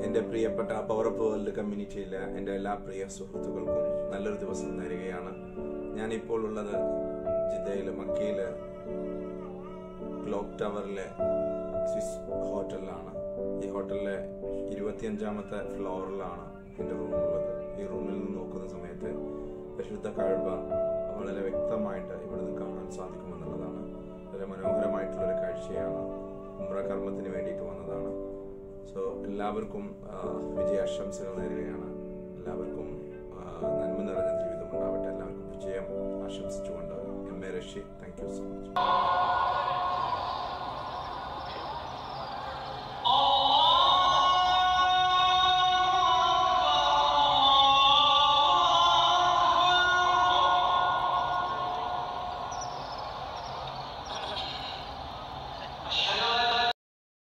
എൻ്റെ പ്രിയപ്പെട്ട power up world കമ്മ്യൂണിറ്റിയിലെ എൻ്റെ എല്ലാ പ്രിയ സുഹൃത്തുക്കൾക്കും നല്ലൊരു ദിവസം നേരുകയാണ് ഞാനിപ്പോൾ ഉള്ളത് ജിദ്ദയിലെ മക്കയിലെ ക്ലോക്ക് ടവറിലെ സ്വിസ് ഹോട്ടലിലാണ് ഈ ഹോട്ടലിലെ ഇരുപത്തിയഞ്ചാമത്തെ ഫ്ലോറിലാണ് എൻ്റെ റൂമുള്ളത് ഈ റൂമിൽ നിന്ന് നോക്കുന്ന സമയത്ത് പരിശുദ്ധ കഴവ വളരെ വ്യക്തമായിട്ട് ഇവിടെ നിന്ന് കാണാൻ സാധിക്കുമെന്നുള്ളതാണ് വളരെ മനോഹരമായിട്ടുള്ള ഒരു കാഴ്ചയാണ് ഉമ്ര കർമ്മത്തിന് വേണ്ടിയിട്ട് വന്നതാണ് സോ എല്ലാവർക്കും ആ, വിജയാശംസകൾ നേരുകയാണ് എല്ലാവർക്കും ആ, നന്മ നിറഞ്ഞ ജീവിതം ഉണ്ടാവട്ടെ എല്ലാവർക്കും വിജയം ആശംസിച്ചുകൊണ്ട് M A Rashi thank you so much